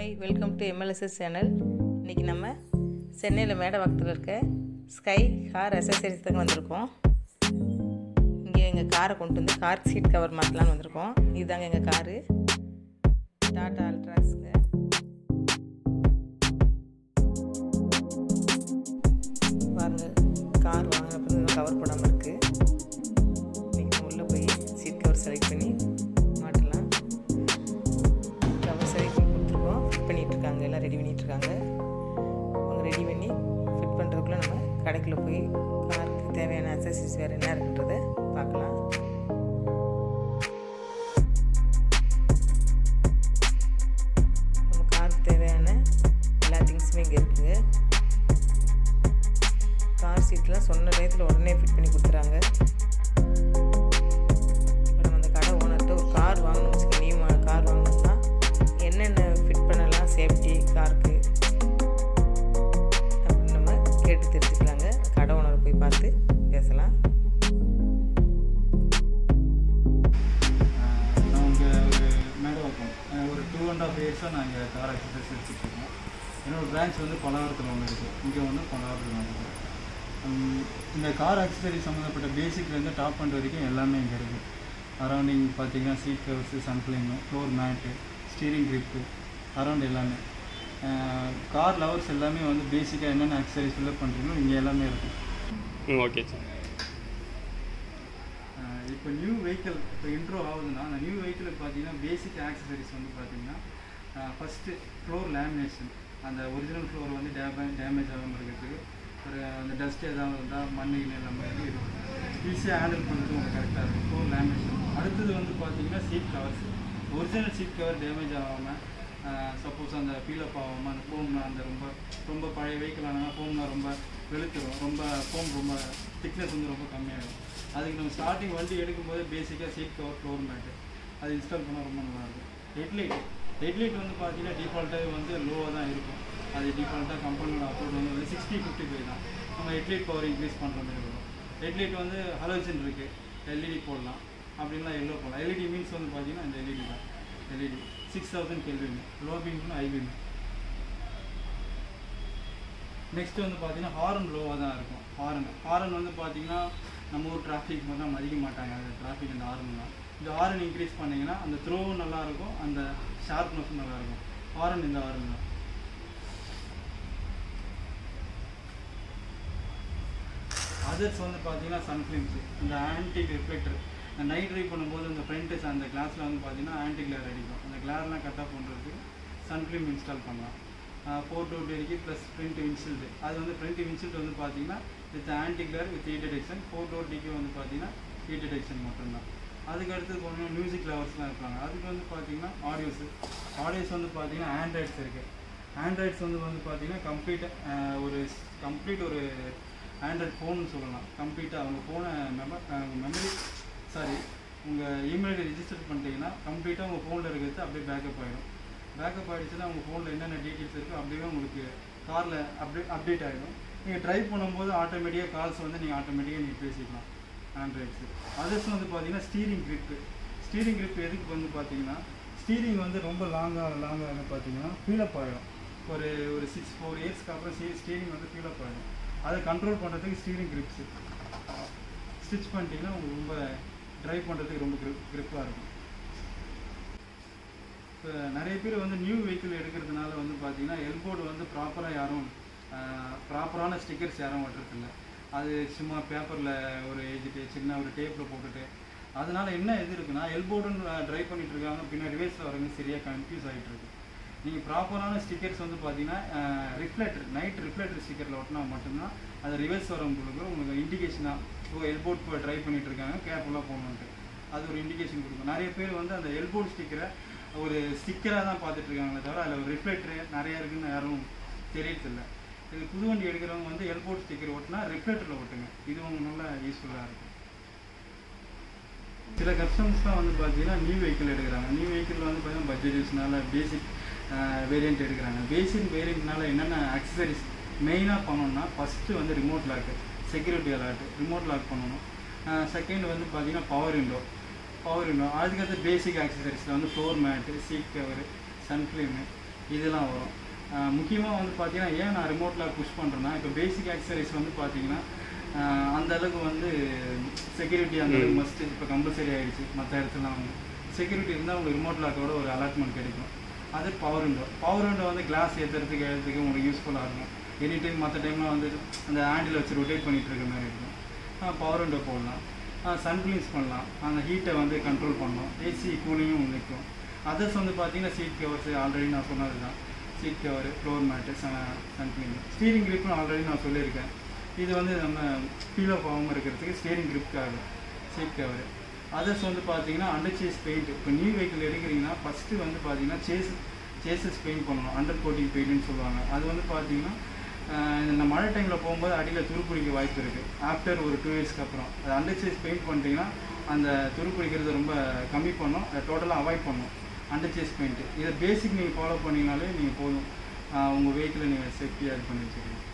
hi welcome to MLSS channel இன்றைக்கி நம்ம சென்னையில் மேடவாக்கத்தில் இருக்க ஸ்கை கார் அசசரிஸ் தாங்க வந்திருக்கோம் இங்கே எங்கள் காரை கொண்டு வந்து கார் சீட் கவர் மாற்றலான்னு வந்திருக்கோம் இதுதாங்க எங்கள் காரு டாடா அல்ட்ராஸுங்க பாருங்க கார் வாங்கினப்போ கவர் போடாமல் இருக்குது இன்றைக்கி உள்ளே போய் சீட் கவர் செலக்ட் பண்ணி மாட்டலாம் கவர் செலக்ட் பண்ணி கொடுத்துருக்கோம் ஃபிட் பண்ணிகிட்டு இருக்காங்க எல்லாம் ரெடி பண்ணிகிட்டு இருக்காங்க அவங்க ரெடி பண்ணி ஃபிட் பண்ணுறதுக்குள்ளே நம்ம கடைக்குள்ளே போய் காருக்கு தேவையான அசசரிஸ் வேறு என்ன இருக்குன்றதை பார்க்கலாம் நம்ம காருக்கு தேவையான எல்லா திங்ஸுமே இங்கே இருக்குங்க கார் சீட்லாம் சொன்ன டயத்தில் உடனே ஃபிட் பண்ணி கொடுத்துறாங்க இப்போ நம்ம அந்த கடை ஓனர்கிட்ட ஒரு கார் வாங்கணும்னு வச்சுக்க நியூ கார் வாங்கணும்னா என்னென்ன ஃபிட் பண்ணலாம் சேஃப்டி காருக்கு அப்படின்னு நம்ம கேட்டு தெரிஞ்சுக்கலாங்க கடை ஓனரை போய் பார்த்து பேசலாம் நான் இங்கே ஒரு மேடவாக்கம் ஒரு டூ அண்ட் ஆஃப் இயர்ஸாக நான் இங்கே கார் எக்ஸசைஸ் எடுத்துகிட்ருக்கேன் என்னோடய பிரான்ச் வந்து பல்லாவரத்தில் ஒன்று இருக்குது இங்கே ஒன்று பல்லாவரத்தில் ஒன்று இருக்குது உம், இந்த கார் அக்சசரி சம்மந்தப்பட்ட பேசிக்லேருந்து டாப் பண்ணுற வரைக்கும் எல்லாமே இங்கே இருக்குது அரௌண்டிங் பார்த்தீங்கன்னா சீட் கவர்ஸு சன்ஃப்ளிங்கு floor mat steering grip around எல்லாமே கார் லவர்ஸ் எல்லாமே வந்து பேசிக்காக என்னென்ன அக்சசரிஸ் ஃபில்அப் பண்ணுறீங்களோ இங்கே எல்லாமே இருக்கும் ம் ஓகே சார் ஆஹ் இப்போ நியூ வெஹிக்கிள் இப்போ இன்ட்ரோ ஆகுதுன்னா அந்த நியூ வெஹிக்கிளுக்கு பார்த்தீங்கன்னா பேசிக் ஆக்சசரிஸ் வந்து பார்த்தீங்கன்னா ஃபஸ்ட்டு ஃப்ளோர் லேமினேஷன் அந்த ஒரிஜினல் ஃப்ளோர் வந்து டேமே டேமேஜ் ஆகாமல் இருக்கிறதுக்கு ஒரு அந்த டஸ்ட் ஏதாவது இருந்தால் மண்ணு கிண்ணு நம்ம வந்து இருக்கும் ஈஸியாக ஹேண்டில் பண்ணுறது உங்களுக்கு கரெக்டாக இருக்கும் ஃப்ளோர் லேமினேஷன் அடுத்தது வந்து பார்த்தீங்கன்னா seat covers original seat cover damage ஆகாமல் சப்போஸ் அந்த ஃபீலப் ஆகாமல் அந்த ஃபோம்லாம் அந்த ரொம்ப ரொம்ப பழைய வெஹிக்கிள் ஆனால் ஃபோம்லாம் ரொம்ப வெளுத்துரும் ரொம்ப ஃபோம் ரொம்ப திக்னஸ் வந்து ரொம்ப கம்மியாகிடும் அதுக்கு நம்ம ஸ்டார்டிங் வண்டி எடுக்கும்போது பேசிக்காக சீட் கவர் ஃப்ளோர் மேட்டு அது இன்ஸ்டால் பண்ணால் ரொம்ப நல்லாயிருக்கும் ஹெட்லைட் ஹெட்லைட் வந்து பார்த்தீங்கன்னா டிஃபால்ட்டாகவே வந்து லோவாக தான் இருக்கும் அது டிஃபால்ட்டாக கம்பெனியோட அப்ரோட் வந்து சிக்ஸ்டி ஃபிஃப்டி ஃபைவ் தான் நம்ம ஹெட்லைட் பவர் இன்க்ரீஸ் பண்ணுற மாதிரி வரும் ஹெட்லைட் வந்து ஹலோஜன் இருக்குது எல்இடி போடலாம் அப்படின்னா எல்லோ போடலாம் எல்இடி மீன்ஸ் வந்து பார்த்தீங்கன்னா இந்த எல்இடி தான் LED six thousand kelvin low beam high beam next வந்து பார்த்தீங்கன்னா ஹாரன் லோவாக தான் இருக்கும் ஹாரன் ஹாரன் வந்து பார்த்தீங்கன்னா நம்ம ஊர் டிராஃபிக் மட்டும் மதிக்க மாட்டாங்க அந்த டிராஃபிக் அந்த ஹாரன்லாம் இந்த ஹாரன் இன்க்ரீஸ் பண்ணிங்கன்னா அந்த த்ரோவும் நல்லா இருக்கும் அந்த ஷார்ப்னஸும் நல்லா இருக்கும் ஹாரன் இந்த ஹாரன் தான் அதர்ஸ் வந்து பார்த்தீங்கன்னா சன்ஃபிலிம்ஸ் இந்த ஆன்டி ரிஃப்ளெக்டர் இந்த நைட் ட்ரைவ் பண்ணும்போது இந்த ஃப்ரண்ட்டு அந்த கிளாஸில் வந்து பார்த்தீங்கன்னா ஆன்டி கிளர் அடிக்கும் அந்த கிளார்லாம் கட் ஆஃப் பண்ணுறதுக்கு சன்ஃபிலிம் இன்ஸ்டால் பண்ணலாம் ஃபோர் டூ டிக்கு ப்ளஸ் ஃப்ரண்ட் வின்ஷீல்டு அது வந்து ஃப்ரண்ட் வின்ஷீல்டு வந்து பார்த்தீங்கன்னா with anti glare with heat detection four door டிக்கு வந்து பார்த்தீங்கன்னா ஹீட் டிடெக்ஷன் மட்டும்தான் அதுக்கு அடுத்து போனீங்கன்னா மியூசிக் லவர்ஸ்லாம் இருப்பாங்க அதுக்கு வந்து பார்த்தீங்கன்னா ஆடியோஸ் ஆடியோஸ் வந்து பார்த்தீங்கன்னா ஆண்ட்ராய்ட்ஸ் இருக்குது ஆண்ட்ராய்ட்ஸ் வந்து வந்து பார்த்தீங்கன்னா கம்ப்ளீட் ஒரு கம்ப்ளீட் ஒரு ஆண்ட்ராய்ட் ஃபோன்னு சொல்லலாம் கம்ப்ளீட்டாக அவங்க ஃபோனை மெம மெமரி சாரி உங்கள் இமெயில் ரிஜிஸ்டர் பண்ணிட்டீங்கன்னா கம்ப்ளீட்டாக உங்கள் ஃபோனில் இருக்கிறது அப்படியே பேக்கப் ஆகிடும் பேக்கப் ஆகிடுச்சுன்னா உங்கள் ஃபோனில் என்னென்ன டீட்டெயில்ஸ் இருக்கோ அப்படியே உங்களுக்கு காரில் அப்டேட் அப்டேட் ஆகிடும் நீங்கள் ட்ரைவ் பண்ணும்போது ஆட்டோமேட்டிக்காக கால்ஸ் வந்து நீங்கள் ஆட்டோமேட்டிக்காக நீங்கள் பேசிக்கலாம் ஆண்ட்ராய்ட்ஸு அதர்ஸ் வந்து பார்த்தீங்கன்னா ஸ்டீரிங் grip ஸ்டீரிங் grip எதுக்கு வந்து பார்த்தீங்கன்னா ஸ்டீரிங் வந்து ரொம்ப லாங்காக லாங்காக பார்த்தீங்கன்னா ஃபீலப் ஆகிடும் ஒரு ஒரு சிக்ஸ் ஃபோர் இயர்ஸ்க்கு அப்புறம் ஸ்டீ ஸ்டீரிங் வந்து ஃபீலப் ஆகிடும் அதை கண்ட்ரோல் பண்ணுறதுக்கு ஸ்டீரிங் கிரிப்ஸு ஸ்டிச் பண்ணிட்டீங்கன்னா உங்களுக்கு ரொம்ப ட்ரைவ் பண்ணுறதுக்கு ரொம்ப grip grip-ஆ இருக்கும் இப்போ நிறைய பேர் வந்து நியூ வெஹிக்கிள் எடுக்கிறதுனால வந்து பார்த்தீங்கன்னா எல்போர்டு வந்து ப்ராப்பராக யாரும் ப்ராப்பரான ஸ்டிக்கர்ஸ் யாரும் ஒட்டுறதில்ல அது சும்மா பேப்பரில் ஒரு எழுதிட்டு சின்ன ஒரு டேப்பில் போட்டுட்டு அதனால என்ன இது இருக்குன்னா எல்போர்டுன்னு ட்ரைவ் பண்ணிட்டு இருக்காங்க பின்னாடி ரிவேர்ஸில் வரவங்க சரியாக கன்ஃபியூஸ் ஆகிட்டு இருக்கு நீங்கள் ப்ராப்பரான ஸ்டிக்கர்ஸ் வந்து பார்த்தீங்கன்னா ரிஃப்ளெக்டர் நைட் ரிஃப்ளெக்டர் ஸ்டிக்கரில் ஒட்டினா மட்டும்தான் அது ரிவர்ஸ் வரவங்களுக்கு உங்களுக்கு இண்டிகேஷனாக ஓ எல்போர்ட் இப்போ ட்ரைவ் பண்ணிட்டு இருக்காங்க கேர்ஃபுல்லாக போகணுன்ட்டு அது ஒரு இண்டிகேஷன் கொடுக்கும் நிறைய பேர் வந்து அந்த எல்போர்ட் ஸ்டிக்கரை ஒரு ஸ்டிக்கராக தான் பார்த்துட்டு இருக்காங்களே தவிர அதில் ஒரு ரிஃப்ளெக்டர் நிறைய இருக்குன்னு யாரும் தெரியறதில்ல இது புது வண்டி எடுக்கிறவங்க வந்து எல்போர்ட் ஸ்டிக்கர் ஒட்டினா ரிஃப்ளெக்டரில் ஒட்டுங்க இது உங்களுக்கு நல்லா யூஸ்ஃபுல்லாக இருக்கும் சில கஸ்டமர்ஸ்லாம் வந்து பார்த்தீங்கன்னா நியூ வெஹிக்கிள் எடுக்கிறாங்க நியூ வெஹிக்கிளில் வந்து பார்த்தீங்கன்னா பட்ஜெட் யூஸ்னால பேசிக் வேரியண்ட் எடுக்கிறாங்க பேசிக் வேரியண்ட்னால என்னென்ன அக்சசரிஸ் மெயினாக பண்ணணும்னா ஃபஸ்ட்டு வந்து remote lock security alert remote lock பண்ணணும் செகண்ட் வந்து பார்த்தீங்கன்னா பவர் விண்டோ பவர் விண்டோ அதுக்கடுத்து பேசிக் ஆக்சசரிஸில் வந்து floor mat seat cover sun film இதெல்லாம் வரும் முக்கியமாக வந்து பார்த்தீங்கன்னா ஏன் நான் ரிமோட் லாக் புஷ் பண்ணுறேன்னா இப்போ பேசிக் ஆக்சசரிஸ் வந்து பார்த்தீங்கன்னா ஆஹ் அந்த அளவுக்கு வந்து செக்யூரிட்டி அந்த அளவுக்கு மஸ்ட் இப்போ கம்பல்சரி ஆயிடுச்சு மற்ற இடத்துலலாம் வந்து செக்யூரிட்டி இருந்தால் உங்களுக்கு ரிமோட் லாக்கோட ஒரு அலாட்மெண்ட் கிடைக்கும் அது பவர் விண்டோ பவர் விண்டோ வந்து கிளாஸ் ஏற்றுறதுக்கு எழுறதுக்கு உங்களுக்கு யூஸ்ஃபுல்லாக இருக்கும் எனி டைம் மற்ற டைம்லாம் வந்து அந்த ஹேண்டில் வச்சு ரொட்டேட் பண்ணிட்டு இருக்க மாதிரி இருக்கும் பவர் விண்டோ போடலாம் சன் க்ளீன்ஸ் பண்ணலாம் அந்த ஹீட்டை வந்து கண்ட்ரோல் பண்ணலாம் ஏசி கூலிங்கும் நிற்கும் அதர்ஸ் வந்து பார்த்தீங்கன்னா சீட் கவர்ஸ் ஆல்ரெடி நான் சொன்னது தான் seat cover floor mat sun clean steering கிரிப்னு ஆல்ரெடி நான் சொல்லியிருக்கேன் இது வந்து நம்ம ஃபீல் ஆஃப் ஆகாமல் இருக்கிறதுக்கு ஸ்டீரிங் கிரிப்காக சீட் கவர் அதர்ஸ் வந்து பார்த்தீங்கன்னா அண்டர் சேஸ் பெயிண்ட் இப்போ நியூ வெஹிக்கிள் எடுக்கிறீங்கன்னா ஃபஸ்ட்டு வந்து பார்த்தீங்கன்னா சேஸ் சேசஸ் பெயிண்ட் பண்ணணும் அண்டர் கோட்டிங் பெயிண்ட்னு சொல்லுவாங்க அது வந்து பார்த்தீங்கன்னா ஆஹ் இந்த மழை டைமில் போகும்போது அடியில் துருப்பிடிக்க வாய்ப்பு இருக்குது ஆஃப்டர் ஒரு டூ இயர்ஸ்க்கு அப்புறம் அது அண்டர் சேஸ் பெயிண்ட் பண்ணிட்டீங்கன்னா அந்த துருப்பிடிக்கிறது ரொம்ப கம்மி பண்ணும் அதை டோட்டலாக அவாய்ட் பண்ணும் அண்டர் சேஸ் பெயிண்ட்டு இதை பேசிக் நீங்கள் ஃபாலோ பண்ணிங்கனாலே நீங்கள் போதும் உங்கள் வெஹிக்கிளை நீங்கள் சேஃப்டியாக இது பண்ணி வச்சுக்கலாம்